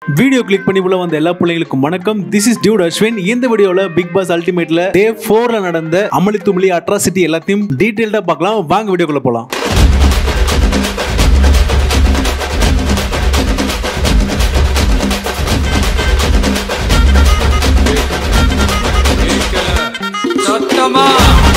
video click பண்ணி உள்ள வந்த எல்லா பிள்ளைங்களுக்கும் வணக்கம் திஸ் இஸ் டியூட் அஸ்வின் இந்த வீடியோல பிக் பாஸ் அல்டிமேட்ல டே ஃபோர்ல நடந்த அமளி துமளி அட்ராசிட்டி எல்லாத்தையும் டீடைல்டா பார்க்கலாம் வாங்க வீடியோக்குள்ள போலாம் சத்தமா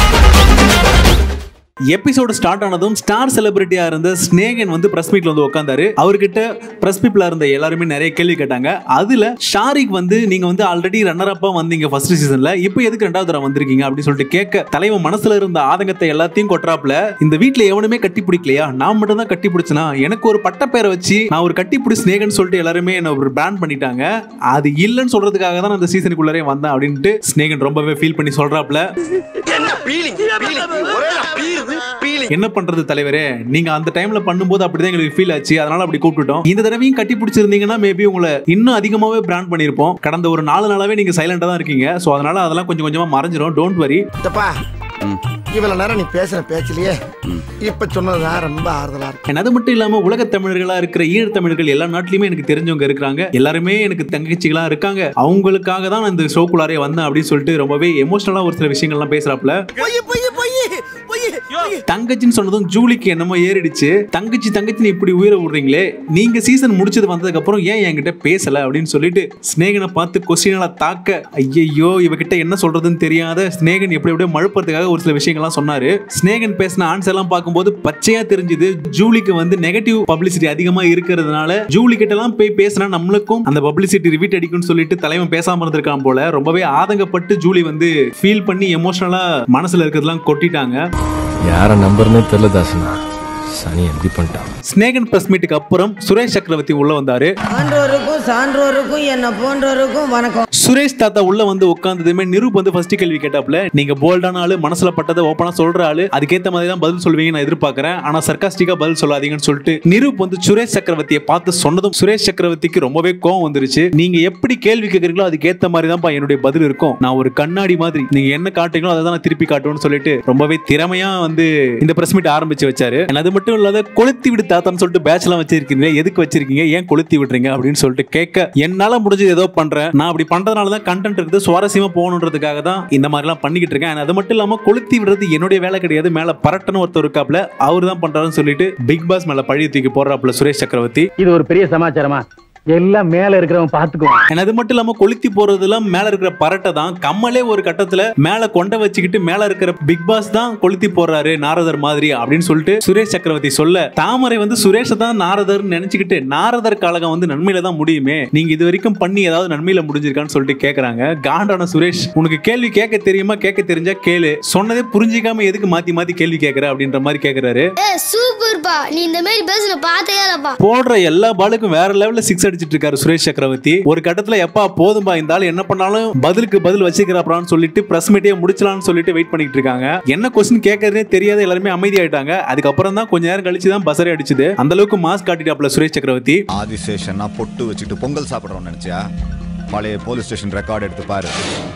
எபிசோடு ஸ்டார்ட் ஆனதும் ஸ்டார் செலிபிரிட்டியா இருந்த ஸ்னேகன் வந்து பிரஸ் மீட்ல வந்து உட்காந்தாரு அவர்கிட்ட பிரஸ் பீப்பிளா இருந்த எல்லாருமே நிறைய கேள்வி கேட்டாங்க அதுல ஷாரிக் வந்து நீங்க வந்து ஆல்ரெடி ரன்னர் அப்பா வந்தீங்க ஃபர்ஸ்ட் சீசன்ல இப்போ எதுக்கு ரெண்டாவது தடவை வந்திருக்கீங்க அப்படின்னு சொல்லிட்டு கேட்க தலைவன் மனசுல இருந்த ஆதங்கத்தை எல்லாத்தையும் கொட்டுறாப்ல இந்த வீட்ல எவனுமே கட்டி பிடிக்கலையா நான் மட்டும் தான் கட்டி பிடிச்சனா எனக்கு ஒரு பட்டப்பேரை வச்சு நான் ஒரு கட்டி பிடி ஸ்னேகன் சொல்லிட்டு எல்லாருமே என்ன ஒரு பிராண்ட் பண்ணிட்டாங்க அது இல்லைன்னு சொல்றதுக்காக தான் நான் இந்த சீசனுக்குள்ளரே வந்தேன் அப்படின்ட்டு ஸ்னேகன் ரொம்பவே ஃபீல் பண்ணி சொல்றாப்ல என்ன பீலிங் பீலிங் ஒரே பீலுது பீலிங் என்ன பண்றது தலைவரே நீங்க அந்த டைம்ல பண்ணும்போது அப்படிதான் எங்களுக்கு ஃபீல் ஆச்சு அதனால அப்படி கூப்பிட்டுட்டோம் இந்த தடவையும் கட்டி பிடிச்சிருந்தீங்கன்னா மேபி உங்களை இன்னும் அதிகமாவே பிராண்ட் பண்ணிருப்போம் கடந்த ஒரு நாலு நாளாவே நீங்க சைலண்டா தான் இருக்கீங்க சோ அதனால அதெல்லாம் கொஞ்சம் கொஞ்சமா மறைஞ்சிரும் டோன்ட் வரி தப்பா இவ்வளவு நேரம் நீ பேசுன பேச்சிலேயே இப்ப சொன்னதுதான் ரொம்ப ஆறுதலா இருக்கு அது மட்டும் இல்லாம உலக தமிழர்களா இருக்கிற ஈழத் தமிழர்கள் எல்லா நாட்டிலுமே எனக்கு தெரிஞ்சவங்க இருக்கிறாங்க எல்லாருமே எனக்கு தங்கச்சிகளா இருக்காங்க அவங்களுக்காக தான் நான் இந்த ஷோக்குள்ளாரே வந்தேன் அப்படின்னு சொல்லிட்டு ரொம்பவே எமோஷனலா ஒரு சில விஷயங்கள்லாம் பேசுறாப்ல பொய் பொய் பொய் பொய் தங்கச்சின்னு சொன்னதும் ஜூலிக்கு என்னமோ ஏறிடுச்சு தங்கச்சி தங்கச்சின்னு இப்படி உயிரை விடுறீங்களே நீங்க சீசன் முடிச்சது வந்ததுக்கு அப்புறம் ஏன் என்கிட்ட பேசல அப்படின்னு சொல்லிட்டு ஸ்னேகனை பார்த்து கொஸ்டினால தாக்க ஐயையோ இவகிட்ட என்ன சொல்றதுன்னு தெரியாத ஸ்னேகன் எப்படி எப்படியோ மழுப்புறதுக்காக ஒரு சில விஷயங்கள்லாம் சொன்னாரு ஸ்னேகன் பேசின ஆன்சர் எல்லாம் பார்க்கும்போது பச்சையா தெரிஞ்சுது ஜூலிக்கு வந்து நெகட்டிவ் பப்ளிசிட்டி அதிகமா இருக்கிறதுனால ஜூலி கிட்ட எல்லாம் போய் பேசினா நம்மளுக்கும் அந்த பப்ளிசிட்டி ரிவீட் அடிக்கும்னு சொல்லிட்டு தலைவன் பேசாம இருந்திருக்கான் போல ரொம்பவே ஆதங்கப்பட்டு ஜூலி வந்து ஃபீல் பண்ணி எமோஷனலா மனசுல இருக்கிறதெல்லாம் கொட்டிட்டாங்க யாரை நம்பர்னே தெரியல தாசனா சனி எப்படி பண்ணிட்டான் ஸ்னேகன் பிரஸ் மீட்டுக்கு அப்புறம் சுரேஷ் சக்கரவர்த்தி உள்ள வந்தாரு ஆன்றோருக்கும் சான்றோருக்கும் என்னை போன்றோருக்கும் வணக்கம் சுரேஷ் தாத்தா உள்ள வந்து உட்கார்ந்ததுமே நிரூப் வந்து ஃபர்ஸ்ட் கேள்வி கேட்டாப்ல நீங்க போல்டான ஆளு மனசுல பட்டதை ஓப்பனா சொல்ற ஆளு அதுக்கேத்த மாதிரி தான் பதில் சொல்வீங்க நான் எதிர்பார்க்கறேன் ஆனா சர்க்காஸ்டிக்கா பதில் சொல்லாதீங்கன்னு சொல்லிட்டு நிரூப் வந்து சுரேஷ் சக்கரவர்த்தியை பார்த்து சொன்னதும் சுரேஷ் சக்கரவர்த்திக்கு ரொம்பவே கோவம் வந்துருச்சு நீங்க எப்படி கேள்வி கேட்கறீங்களோ அதுக்கேத்த மாதிரி தான்ப்பா என்னுடைய பதில் இருக்கும் நான் ஒரு கண்ணாடி மாதிரி நீங்க என்ன காட்டுறீங்களோ அதை தான் நான் திருப்பி காட்டுவேன்னு சொல்லிட்டு ரொம்பவே திறமையா வந்து இந்த பிரஸ் மீட் ஆரம்பிச்சு வச்சாரு And அது மட்டும் இல்லாத கொளுத்தி விடு தாத்தான்னு சொல்லிட்டு பேட்ச் எல்லாம் வச்சிருக்கீங்க எதுக்கு வச்சிருக்கீங்க ஏன் கொளுத்தி விடுறீங்க அப்படின்னு சொல்லிட்டு கேட்க என்னால முடிஞ்சது ஏதோ பண்றேன் நான் அப்படி பண்றதுனால தான் கண்டென்ட் இருக்குது சுவாரஸ்யமா போகணுன்றதுக்காக தான் இந்த மாதிரி எல்லாம் பண்ணிக்கிட்டு இருக்கேன் And அது மட்டும் இல்லாம கொளுத்தி விடுறது என்னுடைய வேலை கிடையாது மேல பரட்டன்னு ஒருத்தர் இருக்காப்ல அவர் தான் பண்றாருன்னு சொல்லிட்டு பிக் பாஸ் மேல பழி தூக்கி போடுறாப்ல சுரேஷ் சக்கரவர்த்தி இது ஒரு பெரிய சமாச்சாரமா எல்லாம் மேல இருக்கிறவன் பாத்துக்குவான் And அது மட்டும் இல்லாம கொளுத்தி போறதெல்லாம் மேல இருக்கிற பரட்டை தான் கம்மலே ஒரு கட்டத்துல மேல கொண்ட வச்சுக்கிட்டு மேல இருக்கிற பிக் பாஸ் தான் கொளுத்தி போடுறாரு நாரதர் மாதிரி அப்படின்னு சொல்லிட்டு சுரேஷ் சக்கரவர்த்தி சொல்ல தாமரை வந்து சுரேஷ் தான் நாரதர் நினைச்சுக்கிட்டு நாரதர் கழகம் வந்து நன்மையில தான் முடியுமே நீங்க இது வரைக்கும் பண்ணி ஏதாவது நன்மையில முடிஞ்சிருக்கான்னு சொல்லிட்டு கேக்குறாங்க காண்டான சுரேஷ் உனக்கு கேள்வி கேட்க தெரியுமா கேட்க தெரிஞ்சா கேளு சொன்னதே புரிஞ்சிக்காம எதுக்கு மாத்தி மாத்தி கேள்வி கேட்கற அப்படின்ற மாதிரி கேக்குறாரு ஏ சூப்பர்ப்பா நீ இந்த மாதிரி பேசுன பார்த்தே இல்லப்பா போடுற எல்லா பாலுக்கும் வேற லெவல்ல சிக்ஸ் அடிச்சிட்டு இருக்காரு சுரேஷ் சக்கரவர்த்தி ஒரு கட்டத்துல எப்பா போதும்பா இந்த ஆள் என்ன பண்ணாலும் பதிலுக்கு பதில் வச்சுக்கிறாப்றான்னு சொல்லிட்டு பிரஸ் மீட்டே முடிச்சலாம்னு சொல்லிட்டு வெயிட் பண்ணிட்டு இருக்காங்க என்ன கொஸ்டின் கேட்கறதே தெரியாத எல்லாருமே அமைதியாயிட்டாங்க அதுக்கப்புறம் தான் கொஞ்ச நேரம் கழிச்சு தான் பசரே அடிச்சுது அந்த அளவுக்கு மாஸ்க் காட்டிட்டாப்ல சுரேஷ் சக்கரவர்த்தி ஆதிசேஷன்னா பொட்டு வச்சுட்டு பொங்கல் சாப்பிட்றோம்னு நினைச்சியா பழைய போலீஸ் ஸ்டேஷன் ரெக்கார்ட் எடுத்து பாரு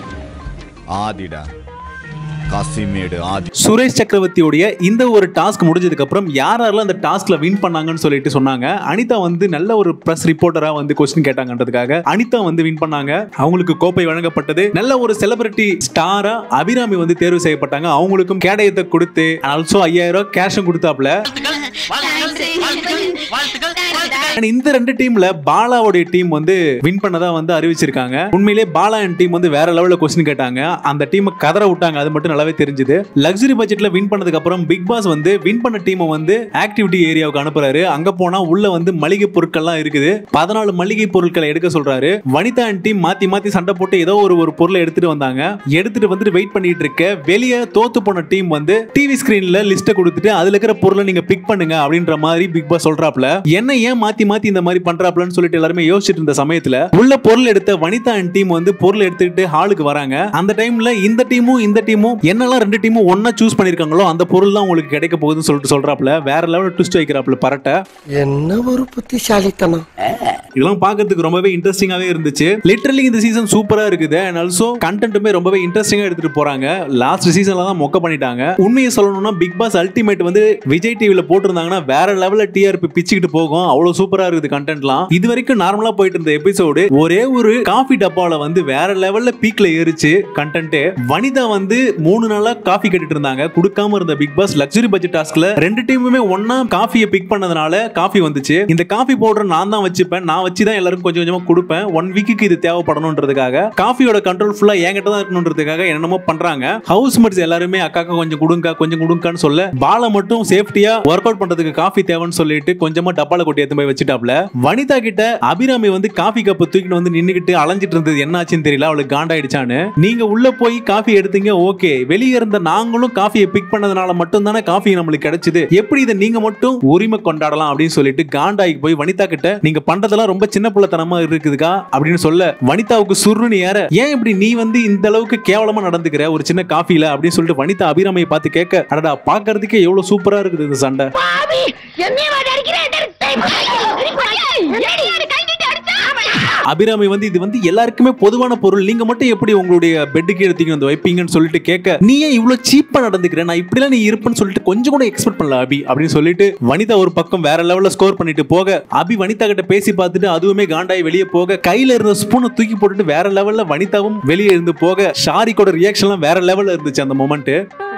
ஆதிடா காசிமேடு ஆதி சுரேஷ் சக்கரவர்த்தியோடைய இந்த ஒரு டாஸ்க் முடிஞ்சதுக்கு அப்புறம் யார் யாரெல்லாம் அந்த டாஸ்க்ல வின் பண்ணாங்கன்னு சொல்லிட்டு சொன்னாங்க அனிதா வந்து நல்ல ஒரு பிரஸ் ரிப்போர்ட்டரா வந்து கொஸ்டின் கேட்டாங்கன்றதுக்காக அனிதா வந்து வின் பண்ணாங்க அவங்களுக்கு கோப்பை வழங்கப்பட்டது நல்ல ஒரு செலிபிரிட்டி ஸ்டாரா அபிராமி வந்து தேர்வு செய்யப்பட்டாங்க அவங்களுக்கும் கேடயத்தை கொடுத்து ஆல்சோ ஐயாயிரம் ரூபாய் கேஷும் கொடுத்தாப்ல And இந்த ரெண்டு டீம்ல பாலாவுடைய டீம் வந்து வின் பண்ணதா வந்து அறிவிச்சிருக்காங்க உண்மையிலே பாலா அண்ட் டீம் வந்து வேற லெவல்ல கொஸ்டின் கேட்டாங்க அந்த டீம் கதற விட்டாங்க அது மட்டும் நல்லாவே தெரிஞ்சது லக்ஸரி பட்ஜெட்ல வின் பண்ணதுக்கு அப்புறம் பிக் பாஸ் வந்து வின் பண்ண டீமை வந்து ஆக்டிவிட்டி ஏரியாவுக்கு அனுப்புறாரு அங்க போனா உள்ள வந்து மளிகை பொருட்கள்லாம் இருக்குது பதினாலு மளிகை பொருட்களை எடுக்க சொல்றாரு வனிதா அண்ட் டீம் மாத்தி மாத்தி சண்டை போட்டு ஏதோ ஒரு ஒரு பொருளை எடுத்துட்டு வந்தாங்க எடுத்துட்டு வந்துட்டு வெயிட் பண்ணிட்டு இருக்க வெளியே தோத்து போன டீம் வந்து டிவி ஸ்கிரீன்ல லிஸ்ட்டை கொடுத்துட்டு அதுல இருக்கிற பொருளை நீங்க பிக் பண்ணுங்க அப்படின்ற மாதிரி பிக் பாஸ் சொல்றாப்ல என்ன ஏன் மாத்தி மாத்தி இந்த மாதிரி பண்றாப்லன்னு சொல்லிட்டு எல்லாருமே யோசிச்சுட்டு இருந்த சமயத்துல உள்ள பொருள் எடுத்த வனிதா அண்ட் டீம் வந்து பொருள் எடுத்துக்கிட்டு ஹாலுக்கு வராங்க அந்த டைம்ல இந்த டீமும் இந்த டீமும் என்னெல்லாம் ரெண்டு டீமும் ஒன்னா சூஸ் பண்ணிருக்காங்களோ அந்த பொருள் தான் உங்களுக்கு கிடைக்க போகுதுன்னு சொல்லிட்டு சொல்றாப்ல வேற லெவலில் ட்விஸ்ட் வைக்கிறாப்ல பரட்டை என்ன ஒரு புத்திசாலித்தனம் இதெல்லாம் பார்க்கறதுக்கு ரொம்பவே இன்ட்ரெஸ்டிங்காவே இருந்துச்சு லிட்டரலி இந்த சீசன் சூப்பரா இருக்குது அண்ட் ஆல்சோ கண்டென்ட்டுமே ரொம்பவே இன்ட்ரெஸ்டிங்கா எடுத்துட்டு போறாங்க லாஸ்ட் சீசன்ல தான் மொக்க பண்ணிட்டாங்க உண்மையை சொல்லணும்னா பிக் பாஸ் அல்டிமேட் வந்து விஜய் டிவில போட்டிருந்தாங்கன்னா வேற லெவல்ல டிஆர்பி பிச்சுக்கிட்டு போகும் அவ்வளவு சூப்பரா இருக்குது கண்டென்ட்லாம் இது வரைக்கும் நார்மலா போயிட்டு இருந்த எபிசோடு ஒரே ஒரு காஃபி டப்பால வந்து வேற லெவல்ல பீக்ல ஏறிச்சு கண்டென்ட் வனிதா வந்து மூணு நாளா காஃபி கேட்டுட்டு இருந்தாங்க கொடுக்காம இருந்த பிக் பாஸ் லக்ஸுரி பட்ஜெட் டாஸ்க்ல ரெண்டு டீமுமே ஒன்னா காஃபியை பிக் பண்ணதுனால காஃபி வந்துச்சு இந்த காஃபி பவுடர் நான் தான் வச்சுப்பேன் நான் வச்சு தான் எல்லாருக்கும் கொஞ்சம் கொஞ்சமா கொடுப்பேன் ஒன் வீக்குக்கு இது தேவைப்படணுன்றதுக்காக காஃபியோட கண்ட்ரோல் ஃபுல்லா என்கிட்ட தான் இருக்கணுன்றதுக்காக என்னென்னமோ பண்றாங்க ஹவுஸ் மேட்ஸ் எல்லாருமே அக்காக்கா கொஞ்சம் கொடுங்க கொஞ்சம் கொடுங்கன்னு சொல்ல பாலை மட்டும் சேஃப்டியா ஒர்க் அவுட் பண்றதுக்கு காஃபி தேவைன்னு சொல்லிட்டு கொஞ்சமா டப்பால கொட்டி எடுத்து போய் வச்சுட்டாப்ல வனிதா கிட்ட அபிராமி வந்து காஃபி கப்பை தூக்கிட்டு வந்து நின்னுகிட்டு அலைஞ்சிட்டு இருந்தது என்ன ஆச்சுன்னு தெரியல அவளுக்கு காண்டாயிடுச்சான்னு நீங்க உள்ள போய் காஃபி எடுத்தீங்க ஓகே வெளியே இருந்த நாங்களும் காஃபியை பிக் பண்ணதுனால மட்டும் தானே காஃபி நம்மளுக்கு கிடைச்சது எப்படி இதை நீங்க மட்டும் உரிமை கொண்டாடலாம் அப்படின்னு சொல்லிட்டு காண்டாய்க்கு போய் வனிதா கிட்ட நீங்க பண்றதெல்லாம் ரொம்ப சின்ன பிள்ளைத்தனமா இருக்குதுக்கா அப்படின்னு சொல்ல வனிதாவுக்கு சுருன்னு ஏற ஏன் இப்படி நீ வந்து இந்த அளவுக்கு கேவலமா நடந்துக்கிற ஒரு சின்ன காஃபில அப்படின்னு சொல்லிட்டு வனிதா அபிராமியை பார்த்து கேட்க அடடா பாக்குறதுக்கே எவ்வளவு சூப்பரா இருக்குது இந்த சண்டை அபிராமி வந்து இது வந்து எல்லாருக்குமே பொதுவான பொருள் நீங்க மட்டும் எப்படி உங்களுடைய பெட்டுக்கு எடுத்தீங்க வந்து வைப்பீங்கன்னு சொல்லிட்டு கேட்க நீ ஏன் இவ்வளவு சீப்பா நடந்துக்கிற நான் இப்படிலாம் நீ இருப்பேன்னு சொல்லிட்டு கொஞ்சம் கூட எக்ஸ்பெக்ட் பண்ணல அபி அப்படின்னு சொல்லிட்டு வனிதா ஒரு பக்கம் வேற லெவல்ல ஸ்கோர் பண்ணிட்டு போக அபி வனிதா கிட்ட பேசி பார்த்துட்டு அதுவுமே காண்டாய் வெளியே போக கையில இருந்த ஸ்பூனை தூக்கி போட்டுட்டு வேற லெவல்ல வனிதாவும் வெளியே இருந்து போக ஷாரிக்கோட ரியாக்ஷன்லாம் வேற லெவல்ல இருந்துச்சு அந்த மொமெண்ட்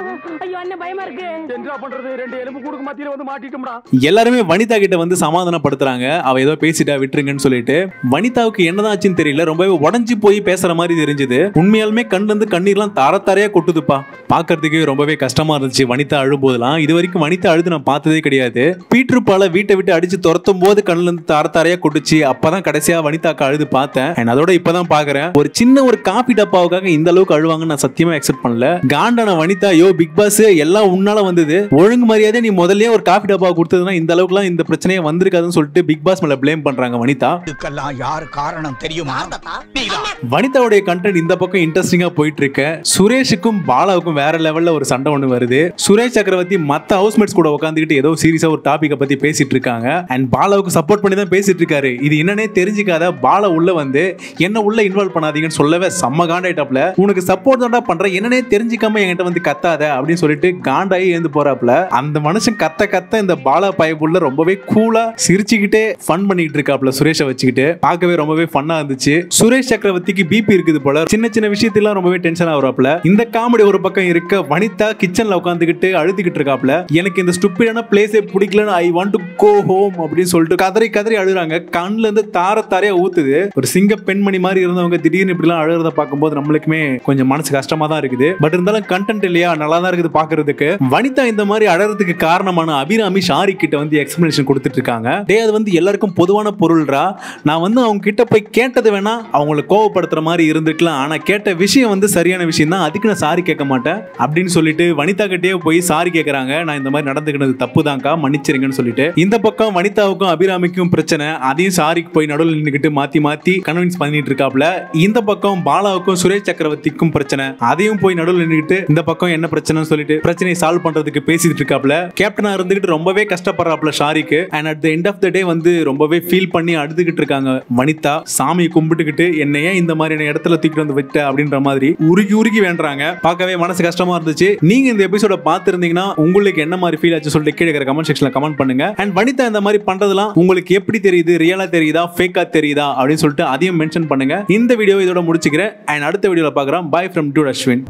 என்ன பண்றது ரெண்டு எலும்பு கூடுக்கு மத்தியில வந்து மாட்டிட்டோம்டா எல்லாருமே வனிதா கிட்ட வந்து சமாதானப்படுத்துறாங்க அவ ஏதோ பேசிட்டா விட்டுருங்கன்னு சொல்லிட்டு வனிதாவுக்கு என்னதான் ஆச்சுன்னு தெரியல ரொம்பவே உடஞ்சி போய் பேசுற மாதிரி தெரிஞ்சது உண்மையாலுமே கண் வந்து கண்ணீர்லாம் தார தாரையா கொட்டுதுப்பா பாக்குறதுக்கே ரொம்பவே கஷ்டமா இருந்துச்சு வனிதா அழும்போதெல்லாம் இது வரைக்கும் வனிதா அழுது நான் பார்த்ததே கிடையாது பீட்ரு பால வீட்டை விட்டு அடிச்சு துரத்தும் போது கண்ணுல இருந்து தார தாரையா கொட்டுச்சு அப்பதான் கடைசியா வனிதாக்கு அழுது பார்த்தேன் And அதோட இப்பதான் பாக்குறேன் ஒரு சின்ன ஒரு காபி டப்பாவுக்காக இந்த அளவுக்கு அழுவாங்கன்னு நான் சத்தியமா எக்ஸெப்ட் பண்ணல காண்டான வனிதா யோ பிக் பாஸ் எல்லாம் உன்னால வந்தது ஒழுங்கு மரியாதை நீ முதல்லயே ஒரு காஃபி டப்பா கொடுத்ததுன்னா இந்த அளவுக்குலாம் இந்த பிரச்சனையே வந்திருக்காதுன்னு சொல்லிட்டு பிக் பாஸ் மேல ப்ளேம் பண்றாங்க வனிதா இதுக்கெல்லாம் யார் காரணம் தெரியுமா வனிதாவுடைய கண்டென்ட் இந்த பக்கம் இன்ட்ரெஸ்டிங்கா போயிட்டு இருக்க சுரேஷுக்கும் பாலாவுக்கும் வேற லெவல்ல ஒரு சண்டை ஒண்ணு வருது சுரேஷ் சக்கரவர்த்தி மத்த ஹவுஸ்மேட்ஸ் கூட உட்காந்துக்கிட்டு ஏதோ சீரியஸா ஒரு டாபிக்கை பத்தி பேசிட்டு இருக்காங்க அண்ட் பாலாவுக்கு சப்போர்ட் பண்ணி தான் பேசிட்டு இருக்காரு இது என்னன்னே தெரிஞ்சுக்காத பாலா உள்ள வந்து என்ன உள்ள இன்வால்வ் பண்ணாதீங்கன்னு சொல்லவே செம்ம காண்டாயிட்டாப்ல உனக்கு சப்போர்ட் தான்டா பண்றேன் என்னன்னே தெரிஞ்சுக்காம என்கிட்ட வந்து கத்தாத அப்படின்னு சொல்லிட்டு காண்டாயி எழுந்து போறாப்ல அந்த மனுஷன் கத்த கத்த இந்த பாலா பயப்புள்ள ரொம்பவே கூலா சிரிச்சுக்கிட்டே ஃபன் பண்ணிட்டு இருக்காப்ல சுரேஷை வச்சுக்கிட்டு பார்க்கவே ரொம்பவே ஃபன்னா இருந்துச்சு சுரேஷ் சக்கரவர்த்திக்கு பிபி இருக்குது போல சின்ன சின்ன விஷயத்தெல்லாம் ரொம்பவே டென்ஷன் ஆகுறாப்ல இந்த காமெடி ஒரு பக்கம் இருக்க வனிதா கிச்சன்ல உட்காந்துக்கிட்டு அழுதுகிட்டு இருக்காப்ல எனக்கு இந்த ஸ்டூப்பிடான பிளேஸே பிடிக்கலன்னு I want to go home அப்படின்னு சொல்லிட்டு கதறி கதறி அழுறாங்க கண்ணுல இருந்து தார தாரையா ஊத்துது ஒரு சிங்க பெண்மணி மாதிரி இருந்தவங்க திடீர்னு இப்படிலாம் அழுறத பார்க்கும்போது நம்மளுக்குமே கொஞ்சம் மனசு கஷ்டமா தான் இருக்குது பட் இருந்தாலும் கண்டென்ட் இல்லையா நல்லா தான் இருக்குது பாக்குறதுக்கு வனிதா இந்த மாதிரி அழறதுக்கு காரணமான அபிராமி ஷாரி கிட்ட வந்து எக்ஸ்பிளனேஷன் கொடுத்துட்டு இருக்காங்க டே அது வந்து எல்லாருக்கும் பொதுவான பொருள்ரா நான் வந்து அவங்க கிட்ட போய் கேட்டது வேணா அவங்கள கோவப்படுத்துற மாதிரி இருந்துக்கலாம் ஆனா கேட்ட விஷயம் வந்து சரியான விஷயம் தான் அதுக்கு நான் சாரி கேட்க மாட்டேன் அப்படின்னு சொல்லிட்டு வனிதா கிட்டே போய் சாரி கேட்கறாங்க நான் இந்த மாதிரி நடந்துக்கினது தப்பு தான்க்கா மன்னிச்சிருங்கன்னு சொல்லிட்டு இந்த பக்கம் வனிதாவுக்கும் அபிராமிக்கும் பிரச்சனை அதையும் சாரிக்கு போய் நடுவில் நின்னுக்கிட்டு மாத்தி மாத்தி கன்வின்ஸ் பண்ணிட்டு இருக்காப்ல இந்த பக்கம் பாலாவுக்கும் சுரேஷ் சக்கரவர்த்திக்கும் பிரச்சனை அதையும் போய் நடுவில் நின்னுக்கிட்டு இந்த பக்கம் என்ன பிரச்சனைன்னு சொல்லிட்டு பிரச்சனையை சால்வ் பண்றதுக்கு பேசிட்டு இருக்காப்ல கேப்டனா இருந்துகிட்டு ரொம்பவே கஷ்டப்படுறாப்ல Shariq and at the end of the day வந்து ரொம்பவே ஃபீல் பண்ணி அழுதுகிட்டு இருக்காங்க வனிதா சாமியை கும்பிட்டுக்கிட்டு என்னை ஏன் இந்த மாதிரியான இடத்துல தூக்கிட்டு வந்து விட்ட அப்படின்ற மாதிரி உருகி உருகி வேண்டுறாங்க பார்க்கவே மனசு கஷ்டமா இருந்துச்சு நீங்க இந்த எபிசோட பார்த்திருந்தீங்கன்னா உங்களுக்கு என்ன மாதிரி ஃபீல் ஆச்சு சொல்லிட்டு கீழே இருக்கிற கமெண்ட் செக்ஷன்ல கமெண்ட் பண்ணுங்க அண்ட் வனிதா இந்த மாதிரி பண்றதெல்லாம் உங்களுக்கு எப்படி தெரியுது ரியலா தெரியுதா ஃபேக்கா தெரியுதா அப்படின்னு சொல்லிட்டு அதையும் மென்ஷன் பண்ணுங்க இந்த வீடியோ இதோட முடிச்சுக்கிறேன் அண்ட் அடுத்த வீடியோல பார்க்குறோம் பை ஃப்ரம் டூ அஸ்வின்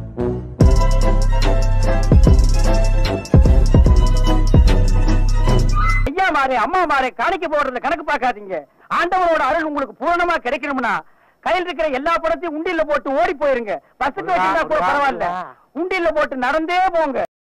ஐயா மாறே அம்மா மாறே காணிக்க போடுறதுல கணக்கு பார்க்காதீங்க ஆண்டவனோட அருள் உங்களுக்கு பூரணமா கிடைக்கணும்னா கையில் இருக்கிற எல்லா படத்தையும் உண்டியல்ல போட்டு ஓடி போயிருங்க பஸ்ஸுக்கு வச்சிருந்தா கூட பரவாயில்ல உண்டியல்ல போட்டு நடந்தே போங்க